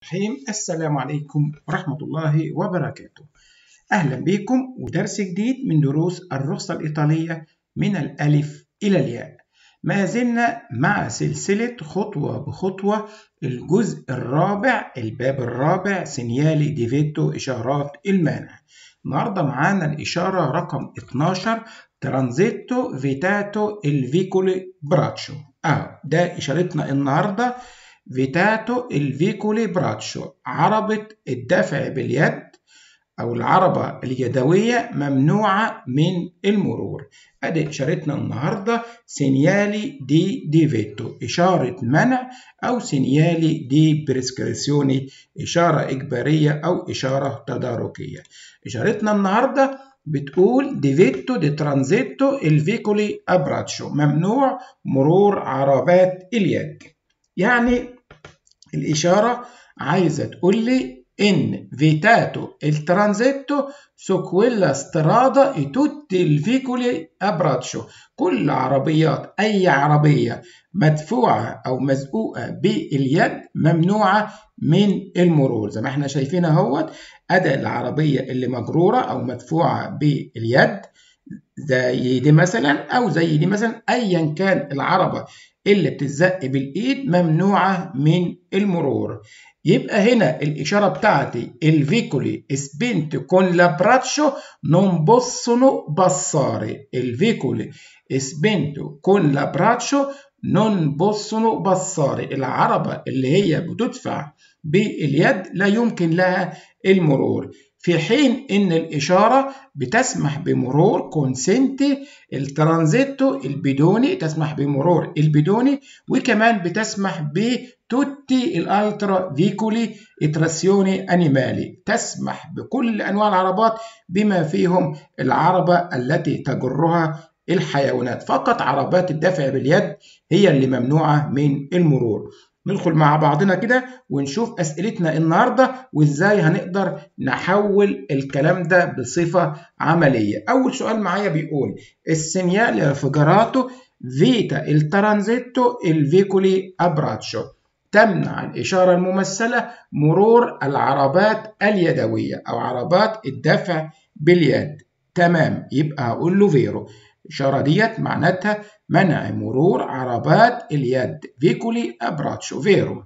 الرحيم السلام عليكم ورحمة الله وبركاته أهلا بكم ودرس جديد من دروس الرخصة الإيطالية من الألف إلى الياء ما زلنا مع سلسلة خطوة بخطوة الجزء الرابع الباب الرابع سينيالي ديفيتو إشارات المانع النهاردة معانا الإشارة رقم 12 ترانزيتو فيتاتو الفيكولي براتشو أهو ده إشارتنا النهاردة فيتاتو الفيكولي براتشو عربة الدفع باليد أو العربة اليدوية ممنوعة من المرور أدي إشارتنا النهاردة سينيالي دي ديفيتو إشارة منع أو سينيالي دي بريسكريسيوني إشارة إجبارية أو إشارة تداركية إشارتنا النهاردة بتقول ديفيتو دي ترانزيتو الفيكولي أبراتشو ممنوع مرور عربات اليد يعني الإشارة عايزة تقول لي إن فيتاتو الترانزيتو su quella strada e tutti i veicoli a braccio كل عربيات أي عربية مدفوعة أو مزقوقة باليد ممنوعة من المرور زي ما احنا شايفين اهوت أداة العربية اللي مجرورة أو مدفوعة باليد زي دي مثلا أو زي دي مثلا أيا كان العربة اللي بتتزق بالإيد ممنوعة من المرور يبقى هنا الإشارة بتاعتي الفيكولي سبنت كون لابراتشو non possono passare الفيكولي سبنت كون لابراتشو non possono passare العربة اللي هي بتدفع باليد لا يمكن لها المرور في حين ان الاشاره بتسمح بمرور كونسنتي الترانزيتو البدوني تسمح بمرور البدوني وكمان بتسمح بتوتي الالترا فيكولي اتراسيوني انيمالي تسمح بكل انواع العربات بما فيهم العربه التي تجرها الحيوانات فقط عربات الدفع باليد هي اللي ممنوعه من المرور ندخل مع بعضنا كده ونشوف أسئلتنا النهاردة وإزاي هنقدر نحول الكلام ده بصفة عملية أول سؤال معايا بيقول السينيال فيجراتو فيتا الترانزيتو الفيكولي أبراتشو تمنع الإشارة الممثلة مرور العربات اليدوية أو عربات الدفع باليد تمام يبقى هقول له فيرو الإشارة ديت معناتها منع مرور عربات اليد فيكولي أبراتشو فيرو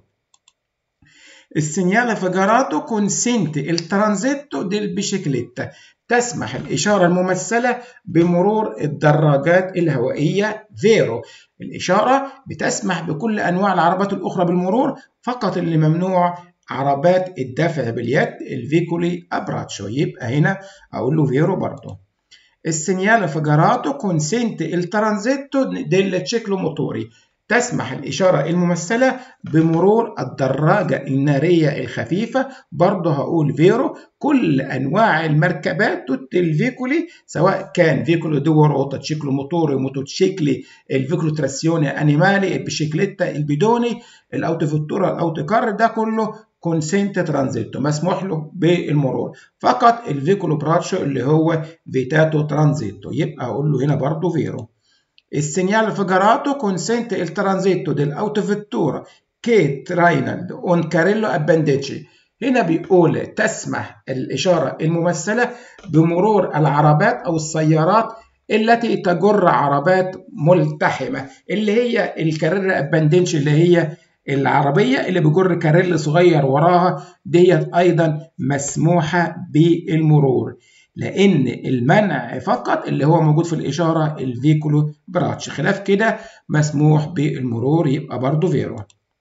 السينيال فيجراتو كونسنت الترانزيتو ديل بيشيكليتا تسمح الإشارة الممثلة بمرور الدراجات الهوائية فيرو الإشارة بتسمح بكل أنواع العربات الأخرى بالمرور فقط اللي ممنوع عربات الدفع باليد الفيكولي أبراتشو يبقى هنا أقول له فيرو برضه السينيال فيجراتو كونسنت الترانزيتو ديل ciclomotori تسمح الإشارة الممثلة بمرور الدراجة النارية الخفيفة برضه هقول فيرو كل أنواع المركبات توت الفيكولي سواء كان فيكولو دور أو تشيكلو موتوري موتوتشيكلي الفيكولو تراسيوني أنيمالي البيشيكليتا البيدوني الأوتوفيتورا الأوتوكار ده كله كونسنت ترانزيتو مسموح له بالمرور فقط الفيكولو براتشو اللي هو فيتاتو ترانزيتو يبقى أقول له هنا برضه فيرو Il figurato consente il transito dell'autovettura che trainano un carrello appendicي هنا بيقول تسمح الإشارة الممثلة بمرور العربات أو السيارات التي تجر عربات ملتحمة اللي هي الكارير أبندنش اللي هي العربية اللي بجر كاريل صغير وراها ديت أيضا مسموحة بالمرور لأن المنع فقط اللي هو موجود في الإشارة الفيكولو براتش خلاف كده مسموح بالمرور يبقى برضه فيرو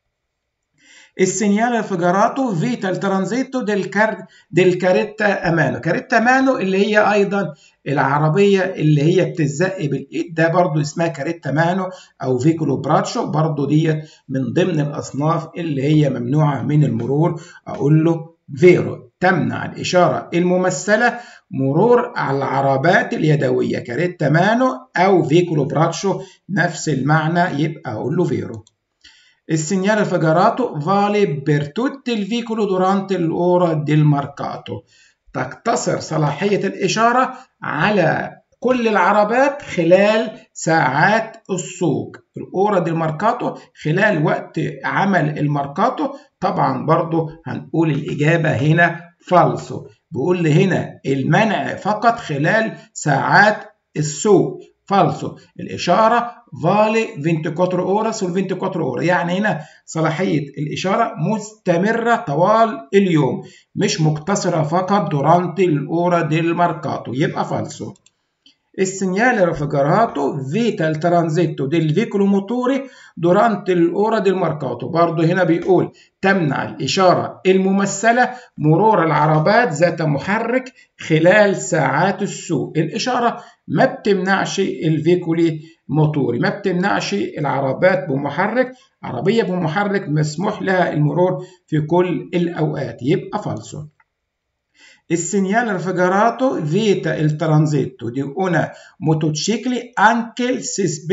السينيال فيجراتو فيتا الترانزيتو ديل كار ديل كاريتا امانو كاريتا امانو اللي هي ايضا العربيه اللي هي بتزق بالايد ده برضو اسمها كاريتا مانو او فيكولو براتشو برضو ديت من ضمن الاصناف اللي هي ممنوعه من المرور اقول له فيرو تمنع الإشارة الممثلة مرور العربات اليدوية كاريتا مانو أو فيكولو براتشو نفس المعنى يبقى أقول له فيرو السينيال فيجراتو vale per tutti il veicolo durante l'ora del marcato تقتصر صلاحية الإشارة على كل العربات خلال ساعات السوق الأورا دي الماركاتو خلال وقت عمل الماركاتو طبعا برضو هنقول الإجابة هنا فالسو بيقول لي هنا المنع فقط خلال ساعات السوق فالسو الإشارة فالي 24 أورا سول 24 أورا يعني هنا صلاحية الإشارة مستمرة طوال اليوم مش مقتصرة فقط دورانت الأورا ديل ماركاتو يبقى فالسو il segnale raffigurato vita il transito del veicolo motore durante l'ora del mercato برضه هنا بيقول تمنع الإشارة الممثلة مرور العربات ذات محرك خلال ساعات السوق الإشارة ما بتمنعش الفيكولي موتوري ما بتمنعش العربات بمحرك عربية بمحرك مسموح لها المرور في كل الأوقات يبقى فالسو Il segnale raffigurato vieta il transito di una motocicli anche il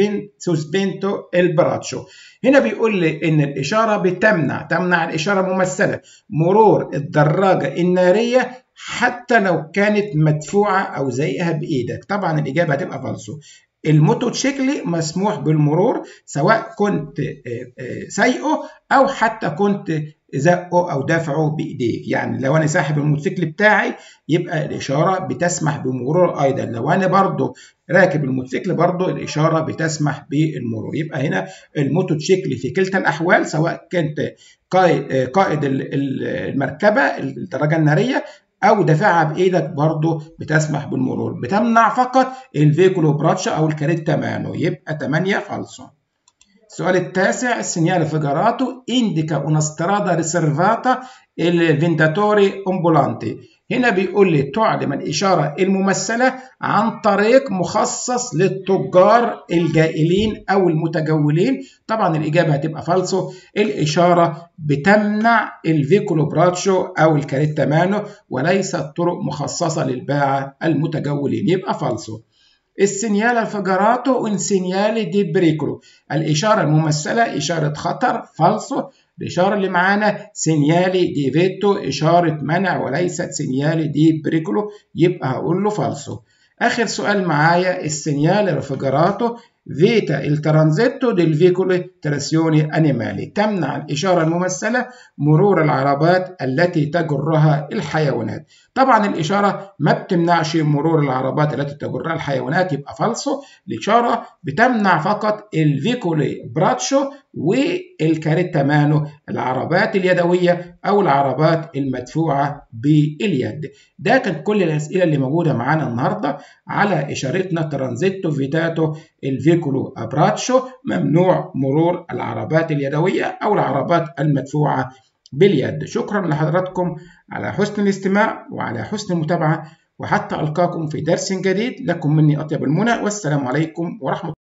sospento il braccio هنا بيقول لي ان الاشاره بتمنع تمنع الاشاره ممثله مرور الدراجه الناريه حتى لو كانت مدفوعه او زيها بايدك طبعا الاجابه هتبقى فالسو الموتوتشيكل مسموح بالمرور سواء كنت سايقه او حتى كنت زقه او دافعه بايديك يعني لو انا ساحب الموتوسيكل بتاعي يبقى الاشاره بتسمح بمرور ايضا لو انا برضو راكب الموتوسيكل برضو الاشاره بتسمح بالمرور يبقى هنا الموتوسيكل في كلتا الاحوال سواء كنت قائد المركبه الدراجه الناريه او دافعها بايدك برضو بتسمح بالمرور بتمنع فقط الفيكولو براتشا او الكاريتا مانو يبقى 8 فالسو السؤال التاسع السينيال فيجاراتو indica una strada riservata il vendatori ambulanti هنا بيقول لي تعلم الإشارة الممثلة عن طريق مخصص للتجار الجائلين أو المتجولين طبعا الإجابة هتبقى فالسو الإشارة بتمنع الفيكولو براتشو أو الكاريتا مانو وليست طرق مخصصة للباعة المتجولين يبقى فالسو السينيال الفجراتو un segnale di pericolo الإشارة الممثلة إشارة خطر فالسو الإشارة اللي معانا سينيالي دي فيتو إشارة منع وليست سينيالي دي بريكولو يبقى هقول له فالسو آخر سؤال معايا السينيال رفجراتو فيتا الترانزيتو ديل فيكولو تراسيوني أنيمالي تمنع الإشارة الممثلة مرور العربات التي تجرها الحيوانات طبعا الإشارة ما بتمنعش مرور العربات التي تجرها الحيوانات يبقى فالسو الإشارة بتمنع فقط الفيكولي براتشو والكاريتا مانو العربات اليدوية أو العربات المدفوعة باليد ده كان كل الأسئلة اللي موجودة معانا النهاردة على إشارتنا ترانزيتو فيتاتو الفيكولو أبراتشو ممنوع مرور العربات اليدوية أو العربات المدفوعة باليد شكرا لحضراتكم على حسن الاستماع وعلى حسن المتابعة وحتى ألقاكم في درس جديد لكم مني أطيب المنى والسلام عليكم ورحمة الله